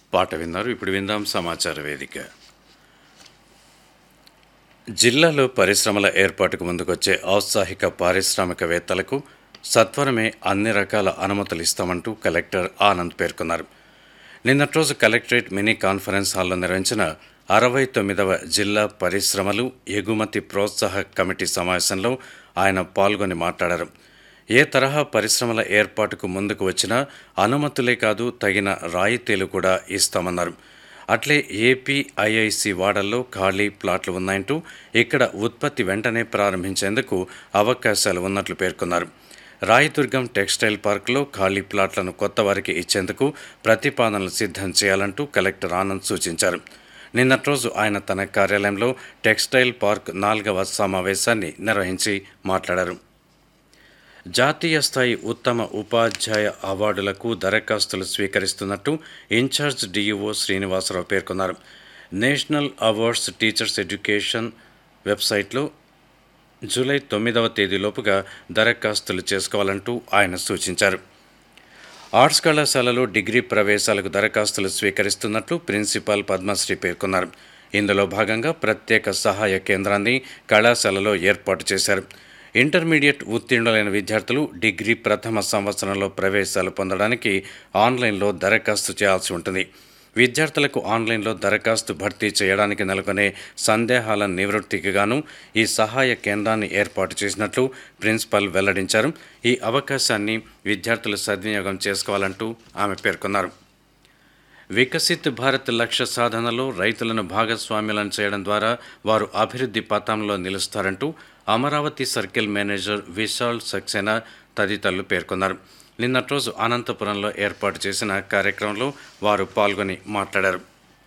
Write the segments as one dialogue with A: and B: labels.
A: పాట విన్నారు ఇప్పుడు విందాం సమాచార వేదిక జిల్లాలో పరిశ్రమల ఏర్పాటుకు ముందుకొచ్చే ఔత్సాహిక పారిశ్రామికవేత్తలకు సత్వరమే అన్ని రకాల అనుమతులు ఇస్తామంటూ కలెక్టర్ ఆనంద్ పేర్కొన్నారు నిన్నటి రోజు కలెక్టరేట్ మినీ కాన్ఫరెన్స్ హాల్లో నిర్వహించిన అరవై తొమ్మిదవ జిల్లా పరిశ్రమలు ఎగుమతి ప్రోత్సాహ కమిటీ సమావేశంలో ఆయన పాల్గొని మాట్లాడారు ఏ తరహా పరిశ్రమల ఏర్పాటుకు ముందుకు వచ్చినా అనుమతులే కాదు తగిన రాయితీలు కూడా ఇస్తామన్నారు అట్లే ఏపీ ఐఐసి వాడల్లో ఖాళీ ప్లాట్లు ఉన్నాయంటూ ఇక్కడ ఉత్పత్తి వెంటనే ప్రారంభించేందుకు అవకాశాలు ఉన్నట్లు పేర్కొన్నారు రాయదుర్గం టెక్స్టైల్ పార్కులో ఖాళీ ప్లాట్లను కొత్త వారికి ఇచ్చేందుకు ప్రతిపాదనలు సిద్ధం చేయాలంటూ కలెక్టర్ ఆనంద్ సూచించారు నిన్నటి రోజు ఆయన తన కార్యాలయంలో టెక్స్టైల్ పార్క్ నాలుగవ సమావేశాన్ని నిర్వహించి మాట్లాడారు జాతీయ స్థాయి ఉత్తమ ఉపాధ్యాయ అవార్డులకు దరఖాస్తులు స్వీకరిస్తున్నట్టు ఇన్ఛార్జ్ డిఈఓ శ్రీనివాసరావు పేర్కొన్నారు నేషనల్ అవార్డ్స్ టీచర్స్ ఎడ్యుకేషన్ వెబ్సైట్లో జూలై తొమ్మిదవ తేదీలోపుగా దరఖాస్తులు చేసుకోవాలంటూ ఆయన సూచించారు ఆర్ట్స్ కళాశాలలో డిగ్రీ ప్రవేశాలకు దరఖాస్తులు స్వీకరిస్తున్నట్లు ప్రిన్సిపాల్ పద్మశ్రీ పేర్కొన్నారు ఇందులో భాగంగా ప్రత్యేక సహాయ కేంద్రాన్ని కళాశాలలో ఏర్పాటు చేశారు ఇంటర్మీడియట్ ఉత్తీర్ణులైన విద్యార్థులు డిగ్రీ ప్రథమ సంవత్సరంలో ప్రవేశాలు పొందడానికి ఆన్లైన్లో దరఖాస్తు చేయాల్సి ఉంటుంది విద్యార్థులకు ఆన్లైన్లో దరఖాస్తు భర్తీ చేయడానికి నెలకొనే సందేహాల నివృత్తికి గాను ఈ సహాయ కేంద్రాన్ని ఏర్పాటు చేసినట్లు ప్రిన్సిపల్ వెల్లడించారు ఈ అవకాశాన్ని విద్యార్థులు సద్వినియోగం చేసుకోవాలంటూ ఆమె పేర్కొన్నారు వికసిత్ భారత్ లక్ష్య సాధనలో రైతులను భాగస్వామ్యులను చేయడం ద్వారా వారు అభివృద్ధి పథంలో నిలుస్తారంటూ అమరావతి సర్కిల్ మేనేజర్ విశాల్ సక్సేనా తదితరులు పేర్కొన్నారు నిన్నటి రోజు అనంతపురంలో ఏర్పాటు చేసిన కార్యక్రమంలో వారు పాల్గొని మాట్లాడారు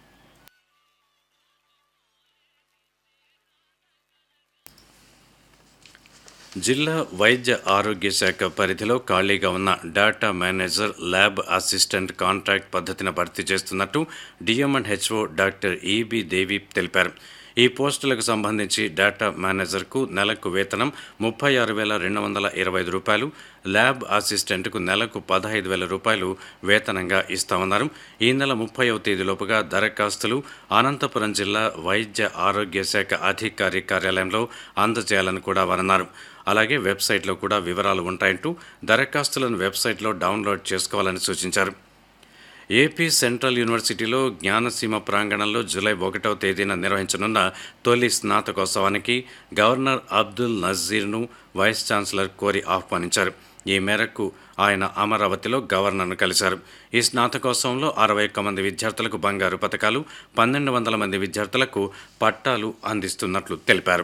A: జిల్లా వైద్య ఆరోగ్య శాఖ పరిధిలో ఖాళీగా ఉన్న data manager lab assistant contract పద్ధతిని భర్తీ చేస్తున్నట్టు డిఎంఎండ్హెచ్ఓ డాక్టర్ ఈబి దేవి తెలిపారు ఈ పోస్టులకు సంబంధించి డేటా మేనేజర్కు నెలకు వేతనం ముప్పై ఆరు వేల రెండు వందల ఇరవై ఐదు రూపాయలు ల్యాబ్ అసిస్టెంట్కు నెలకు పదహైదు వేల రూపాయలు వేతనంగా ఇస్తామన్నారు ఈ నెల ముప్పైవ తేదీలోపుగా దరఖాస్తులు అనంతపురం జిల్లా వైద్య ఆరోగ్య శాఖ అధికారి కార్యాలయంలో అందజేయాలని కూడా వారన్నారు అలాగే వెబ్సైట్లో కూడా వివరాలు ఉంటాయంటూ దరఖాస్తులను వెబ్సైట్లో డౌన్లోడ్ చేసుకోవాలని సూచించారు ఏపీ సెంట్రల్ యూనివర్సిటీలో జ్ఞానసీమ ప్రాంగణంలో జూలై ఒకటవ తేదీన నిర్వహించనున్న తొలి స్నాతకోత్సవానికి గవర్నర్ అబ్దుల్ నజీర్ను వైస్ ఛాన్సలర్ కోరి ఆహ్వానించారు ఈ మేరకు ఆయన అమరావతిలో గవర్నర్ను కలిశారు ఈ స్నాతకోత్సవంలో అరవై ఒక్క మంది విద్యార్థులకు బంగారు పథకాలు పన్నెండు వందల మంది విద్యార్థులకు పట్టాలు అందిస్తున్నట్లు తెలిపారు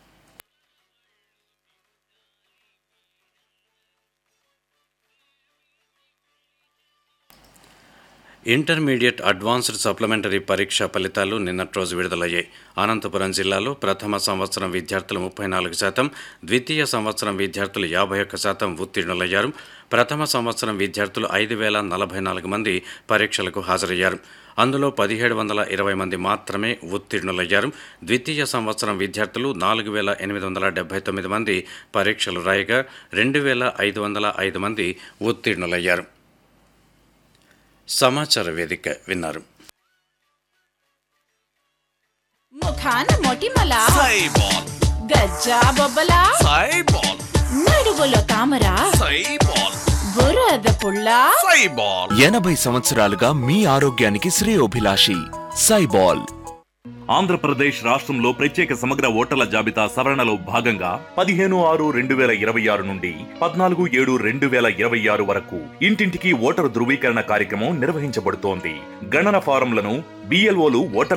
A: ఇంటర్మీడియట్ అడ్వాన్స్డ్ సప్లిమెంటరీ పరీక్ష ఫలితాలు నిన్నటి రోజు విడుదలయ్యాయి అనంతపురం జిల్లాలో ప్రథమ సంవత్సరం విద్యార్థులు ముప్పై నాలుగు శాతం ద్వితీయ సంవత్సరం విద్యార్థులు యాభై ఒక్క శాతం ఉత్తీర్ణులయ్యారు ప్రథమ సంవత్సరం విద్యార్థులు ఐదు వేల నలభై నాలుగు మంది పరీక్షలకు హాజరయ్యారు అందులో పదిహేడు వందల ఇరవై మంది మాత్రమే ఉత్తీర్ణులయ్యారు ద్వితీయ సంవత్సరం విద్యార్థులు నాలుగు వేల ఎనిమిది వందల డెబ్బై తొమ్మిది మంది పరీక్షలు రాయగా రెండు వేల ఐదు వందల ఐదు మంది ఉత్తీర్ణులయ్యారు సమాచార వేదిక విన్నారు
B: ముఖాన మొటిమల
C: సైబాల్
B: గజ్జా బొబ్బల
C: సైబాల్
B: నడువులో తామర
C: సైబాల్
B: బురద పుల్ల
C: సైబాల్
D: ఎనభై సంవత్సరాలుగా మీ ఆరోగ్యానికి శ్రేయోభిలాషి సైబాల్
E: ఆంధ్రప్రదేశ్ రాష్ట్రంలో ప్రత్యేక సమగ్ర ఓటర్ల జాబితా సవరణలో భాగంగా పదిహేను ఆరు రెండు వేల ఇరవై ఆరు నుండి పద్నాలుగు ఏడు రెండు వేల ఇరవై ఆరు వరకు ఇంటింటికి ఓటరు ధృవీకరణ కార్యక్రమం నిర్వహించబడుతోంది గణన ఫారంలను బిఎల్ఓలు ఓటర్